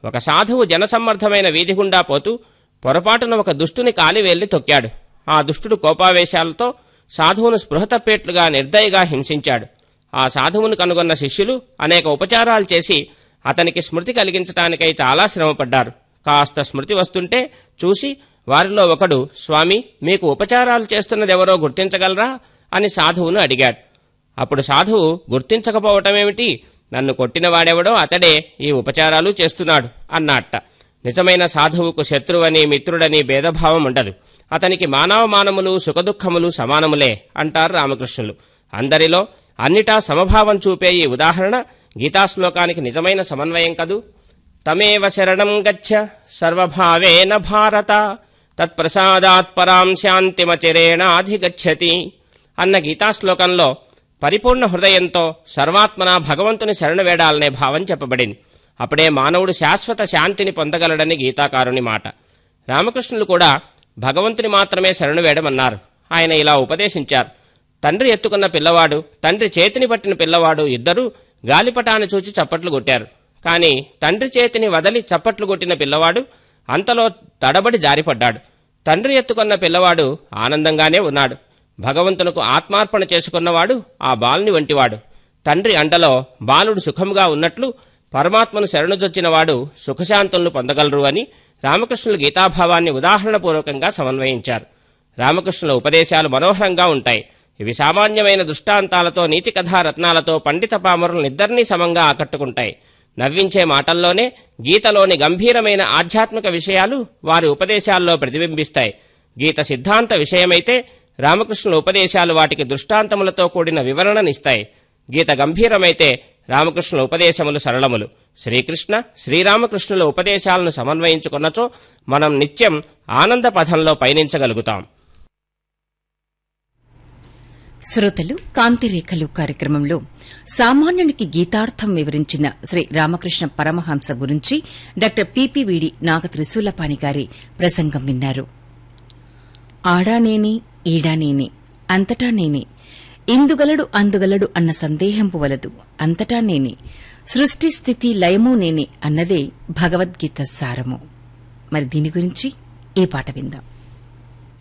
ఒక సాధువు జనసమ్మర్ధమైన వీధి గుండా పోతూ పొరపాటున ఒక దుష్టుని కాలివేళ్లి తొక్కాడు ఆ దుష్టుడు కోపావేశాలతో సాధువును స్పృహ తప్పేట్లుగా నిర్దయగా హింసించాడు ఆ సాధువును కనుగొన్న శిష్యులు అనేక ఉపచారాలు చేసి అతనికి స్మృతి కలిగించటానికై చాలా శ్రమపడ్డారు కాస్త స్మృతి వస్తుంటే చూసి వారిలో ఒకడు స్వామి మీకు ఉపచారాలు చేస్తున్నదెవరో గుర్తించగలరా అని సాధువును అడిగాడు అప్పుడు సాధువు గుర్తించకపోవటమేమిటి నన్ను కొట్టినవాడెవడో అతడే ఈ ఉపచారాలు చేస్తున్నాడు అన్నట్ట నిజమైన సాధువుకు శత్రువని మిత్రుడని భేదభావం ఉండదు అతనికి మానవమానములు సుఖదుఖములు సమానములే అంటారు రామకృష్ణులు అందరిలో అన్నిటా సమభావం చూపే ఈ ఉదాహరణ గీతాశ్లోకానికి నిజమైన సమన్వయం కదూ తమేవ శరణం గచ్చ సర్వభావేన భారత తత్ప్రసాదాత్ పరాం శాంతిమచిరేణాధిగచ్చతి అన్న గీతాశ్లోకంలో పరిపూర్ణ హృదయంతో సర్వాత్మన భగవంతుని శరణు వేడాలనే భావం చెప్పబడింది అప్పుడే మానవుడు శాశ్వత శాంతిని పొందగలడని గీతాకారుని మాట రామకృష్ణులు కూడా భగవంతుని మాత్రమే శరణు వేడమన్నారు ఆయన ఇలా ఉపదేశించారు తండ్రి ఎత్తుకున్న పిల్లవాడు తండ్రి చేతిని పట్టిన పిల్లవాడు ఇద్దరూ గాలిపటాన్ని చూచి చప్పట్లు కొట్టారు కాని తండ్రి చేతిని వదలి చప్పట్లు కొట్టిన పిల్లవాడు అంతలో తడబడి జారిపడ్డాడు తండ్రి ఎత్తుకున్న పిల్లవాడు ఆనందంగానే ఉన్నాడు భగవంతునకు ఆత్మార్పణ చేసుకున్నవాడు ఆ బాలుని వంటివాడు తండ్రి అండలో బాలుడు సుఖముగా ఉన్నట్లు పరమాత్మను శరణుజొచ్చినవాడు సుఖశాంతులను పొందగలరు అని రామకృష్ణుల గీతాభావాన్ని ఉదాహరణపూర్వకంగా సమన్వయించారు రామకృష్ణుల ఉపదేశాలు మనోహరంగా ఉంటాయి ఇవి సామాన్యమైన దృష్టాంతాలతో నీతి కథా రత్నాలతో పండిత పామరులనిద్దరినీ సమంగా ఆకట్టుకుంటాయి నవ్వించే మాటల్లోనే గీతలోని గంభీరమైన ఆధ్యాత్మిక విషయాలు వారి ఉపదేశాల్లో ప్రతిబింబిస్తాయి గీత సిద్ధాంత విషయమైతే రామకృష్ణుల ఉపదేశాలు వాటికి దృష్టాంతములతో కూడిన వివరణనిస్తాయి గీత గంభీరమైతే రామకృష్ణుల ఉపదేశములు సరళములు శ్రీకృష్ణ శ్రీరామకృష్ణుల ఉపదేశాలను సమన్వయించుకున్నచో మనం నిత్యం ఆనంద పథంలో పయనించగలుగుతాం శ్రోతలు కాంతిరేఖలు కార్యక్రమంలో సామాన్యునికి గీతార్థం వివరించిన శ్రీ రామకృష్ణ పరమహంస గురించి డాక్టర్ పిపివిడి నాగ త్రిశూలపాణి గారి ప్రసంగం విన్నారు ఆడానేని ఈడానేని అంతటా నేనే ఇందుగలడు అందుగలడు అన్న సందేహంపు వలదు అంతటా నేనే సృష్టి స్థితి లయము నేనే అన్నదే భగవద్గీత సారము మరి దీని గురించి ఈ పాట విందాం